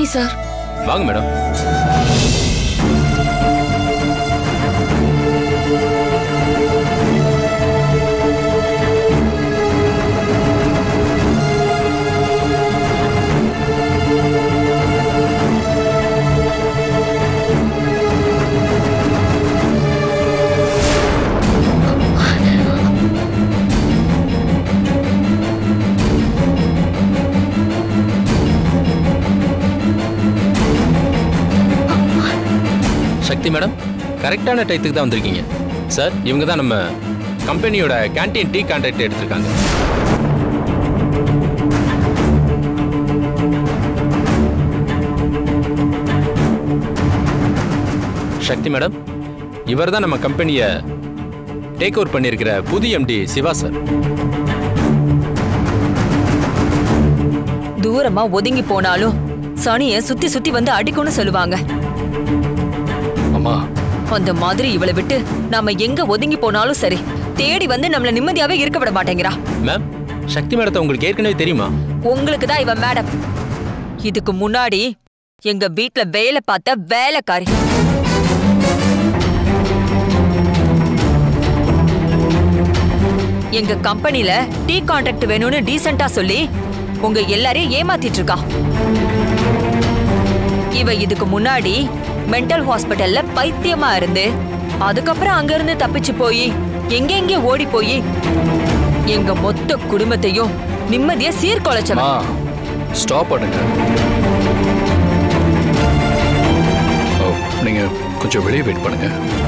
morning sir வாங்க madam Shakti madam கரெக்டான டயத்துக்கு தான் வந்திருக்கீங்க சார் இவங்க தான் நம்ம கம்பெனியோட கேண்டீன் டீ கான்ட்ராக்ட் எடுத்திருக்காங்க சக்தி மேடம் இவர் தான் நம்ம கம்பெனியை டேக் ஓவர் பண்ணியிருக்கிற புதிய எம்டி சிவா சார் தூரமா ஒதுங்கி போனாலும் சனிய சுத்தி சுத்தி வந்து அடிக்கும்னு சொல்லுவாங்க அம்மா அந்த மாதிரி இவளை விட்டு நாம எங்க ஒதுங்கி போனாலும் சரி தேடி வந்து நம்மள நிம்மதியாவே இருக்க விட மாட்டேங்கிறா மேம் சக்தி மேடத்தை உங்களுக்கு ஏற்கனவே தெரியுமா உங்களுக்கு தான் இவன் மேடம் இதுக்கு முன்னாடி எங்க வீட்ல வேலை பார்த்த வேலைக்காரி எங்க கம்பெனில டீ கான்ட்ராக்ட் வேணும்னு டீசெண்டா சொல்லி உங்க எல்லாரையும் ஏமாத்திட்டு இருக்கா இவ இதுக்கு முன்னாடி மென்டல் ஹாஸ்பிட்டல்ல பைத்தியமா இருந்து அதுக்கப்புறம் அங்க இருந்து தப்பிச்சு போய் எங்கெங்க ஓடி போய் எங்க மொத்த குடும்பத்தையும் நிம்மதியா சீர்குலைச்சவ அம்மா ஸ்டாப் பண்ணுங்க ஓ, நீங்க கொஞ்சம் வெளியே வெயிட் பண்ணுங்க